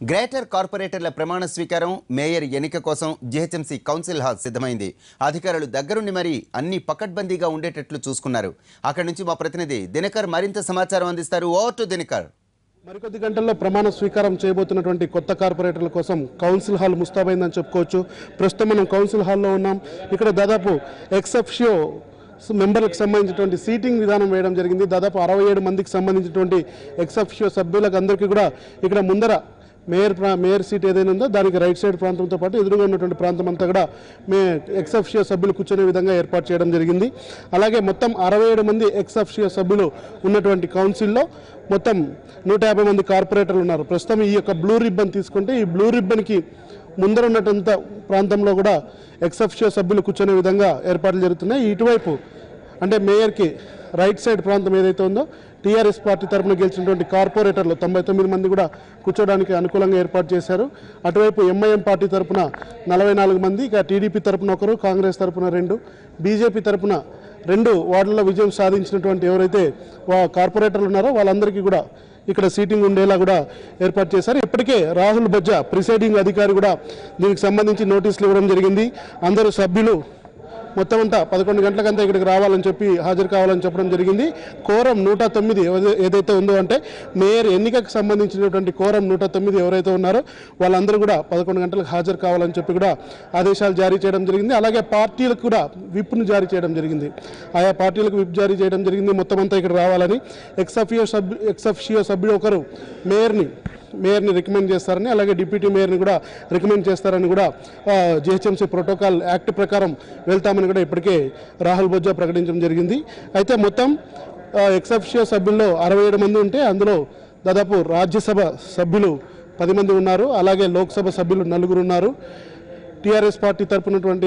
greater కార్పొరేటర్ల ప్రమాణ స్వీకారం mayor ఎన్నిక కోసం జీహెచ్ఎంసీ కౌన్సిల్ హాల్ సిద్ధమైంది అధికారులు దగ్గరుండి మరీ అన్ని పకడ్బందీగా ఉండేటట్లు చూసుకున్నారు అక్కడి నుంచి మా ప్రతినిధి దినకర్ మరింత సమాచారం అందిస్తారు ఓ టు దినకర్ మరికొద్ది గంటల్లో ప్రమాణ స్వీకారం చేయబోతున్నటువంటి కొత్త కార్పొరేటర్ల కోసం కౌన్సిల్ హాల్ ముస్తాబైందని చెప్పుకోవచ్చు ప్రస్తుతం మనం కౌన్సిల్ హాల్లో ఉన్నాం ఇక్కడ దాదాపు ఎక్సెప్షియో మెంబర్లకు సంబంధించినటువంటి సీటింగ్ విధానం వేయడం జరిగింది దాదాపు అరవై ఏడు మందికి సంబంధించినటువంటి ఎక్సెప్షియో సభ్యులకు అందరికీ కూడా ఇక్కడ ముందర మేయర్ ప్రా మేయర్ సీట్ ఏదైనా ఉందో దానికి రైట్ సైడ్ ప్రాంతంతో పాటు ఎదురుగా ఉన్నటువంటి ప్రాంతం అంతా కూడా మే ఎక్సెప్షియో సభ్యులు కూర్చునే విధంగా ఏర్పాటు చేయడం జరిగింది అలాగే మొత్తం అరవై ఏడు మంది ఎక్సెప్షియో సభ్యులు ఉన్నటువంటి కౌన్సిల్లో మొత్తం నూట యాభై మంది కార్పొరేటర్లు ఉన్నారు ప్రస్తుతం ఈ యొక్క బ్లూ రిబ్బన్ తీసుకుంటే ఈ బ్లూ రిబ్బన్కి ముందర ఉన్నటువంటి ప్రాంతంలో కూడా ఎక్సెప్షియో సభ్యులు కూర్చునే విధంగా ఏర్పాట్లు జరుగుతున్నాయి ఇటువైపు అంటే మేయర్కి రైట్ సైడ్ ప్రాంతం ఏదైతే ఉందో టీఆర్ఎస్ పార్టీ తరపున గెలిచినటువంటి కార్పొరేటర్లు తొంభై తొమ్మిది మంది కూడా కూర్చోడానికి అనుకూలంగా ఏర్పాటు చేశారు అటువైపు ఎంఐఎం పార్టీ తరపున నలభై నాలుగు మంది ఇక టీడీపీ తరపున ఒకరు కాంగ్రెస్ తరపున రెండు బీజేపీ తరపున రెండు వార్డుల్లో విజయం సాధించినటువంటి ఎవరైతే వా కార్పొరేటర్లు ఉన్నారో వాళ్ళందరికీ కూడా ఇక్కడ సీటింగ్ ఉండేలా కూడా ఏర్పాటు చేశారు ఇప్పటికే రాహుల్ బజ్జా ప్రిసైడింగ్ అధికారి కూడా దీనికి సంబంధించి నోటీసులు ఇవ్వడం జరిగింది అందరూ సభ్యులు మొత్తం అంతా పదకొండు గంటలకంతా ఇక్కడికి రావాలని చెప్పి హాజరు కావాలని చెప్పడం జరిగింది కోరం నూట తొమ్మిది ఏదై- ఏదైతే ఉందో అంటే మేయర్ ఎన్నికకు సంబంధించినటువంటి కోరం నూట తొమ్మిది ఎవరైతే ఉన్నారో వాళ్ళందరూ కూడా పదకొండు గంటలకు హాజరు కావాలని చెప్పి కూడా ఆదేశాలు జారీ చేయడం జరిగింది అలాగే పార్టీలకు కూడా విప్ను జారీ చేయడం జరిగింది ఆయా పార్టీలకు విప్ జారీ చేయడం జరిగింది మొత్తం అంతా ఇక్కడ రావాలని ఎక్సఫియో సభ్యు ఎక్సఫియో సభ్యుడు ఒకరు మేయర్ని మేయర్ని రికమెండ్ చేస్తారని అలాగే డిప్యూటీ మేయర్ని కూడా రికమెండ్ చేస్తారని కూడా జిహెచ్ఎంసీ ప్రోటోకాల్ యాక్ట్ ప్రకారం వెళ్తామని కూడా ఇప్పటికే రాహుల్ బొజ్జా ప్రకటించడం జరిగింది అయితే మొత్తం ఎక్సెప్షియో సభ్యుల్లో అరవై ఏడు మంది ఉంటే అందులో దాదాపు రాజ్యసభ సభ్యులు పది మంది ఉన్నారు అలాగే లోక్సభ సభ్యులు నలుగురు ఉన్నారు టీఆర్ఎస్ పార్టీ తరపునటువంటి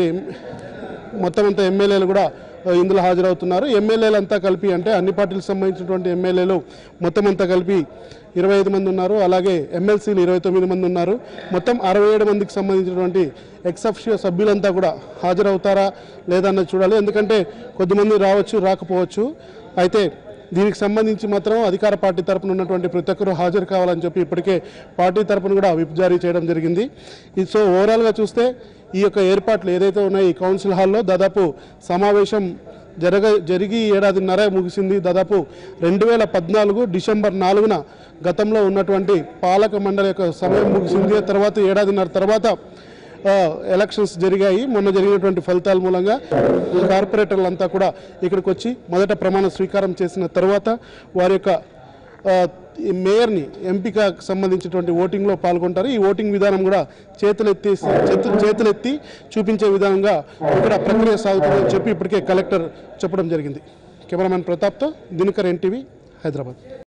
మొత్తం అంతా ఎమ్మెల్యేలు కూడా ఆ, ఇందులో హాజరవుతున్నారు ఎమ్మెల్యేలు అంతా కలిపి అంటే అన్ని పార్టీలకు సంబంధించినటువంటి ఎమ్మెల్యేలు మొత్తం అంతా కలిపి ఇరవై ఐదు మంది ఉన్నారు అలాగే ఎమ్మెల్సీలు ఇరవై తొమ్మిది మంది ఉన్నారు మొత్తం అరవై ఏడు మందికి సంబంధించినటువంటి ఎక్సెప్షియో సభ్యులంతా కూడా హాజరవుతారా లేదన్నది చూడాలి ఎందుకంటే కొద్దిమంది రావచ్చు రాకపోవచ్చు అయితే దీనికి సంబంధించి మాత్రం అధికార పార్టీ తరపున ఉన్నటువంటి ప్రతి ఒక్కరూ హాజరు కావాలని చెప్పి ఇప్పటికే పార్టీ తరపున కూడా విప్ జారీ చేయడం జరిగింది ఇది సో ఓవరాల్గా చూస్తే ఈ యొక్క ఏర్పాట్లు ఏదైతే ఉన్నాయో ఈ కౌన్సిల్ హాల్లో దాదాపు సమావేశం జరగ జరిగి ఏడాదిన్నర ముగిసింది దాదాపు రెండు వేల పద్నాలుగు డిసెంబర్ నాలుగున గతంలో ఉన్నటువంటి పాలక మండలి యొక్క సమయం ముగిసింది తర్వాత ఏడాదిన్నర తర్వాత ఆ, ఎలక్షన్స్ జరిగాయి మొన్న జరిగినటువంటి ఫలితాల మూలంగా కార్పొరేటర్లంతా కూడా ఇక్కడికి వచ్చి మొదట ప్రమాణ స్వీకారం చేసిన తర్వాత వారి యొక్క ఆ, ఈ మేయర్ని ఎంపికకు సంబంధించినటువంటి ఓటింగ్లో పాల్గొంటారు ఈ ఓటింగ్ విధానం కూడా చేతులెత్తి చేతు చేతులెత్తి చూపించే విధానంగా ఇక్కడ ప్రక్రియ సాగుతుందని చెప్పి ఇప్పటికే కలెక్టర్ చెప్పడం జరిగింది కెమెరామెన్ ప్రతాప్తో దినకర్ ఎన్టీవీ హైదరాబాద్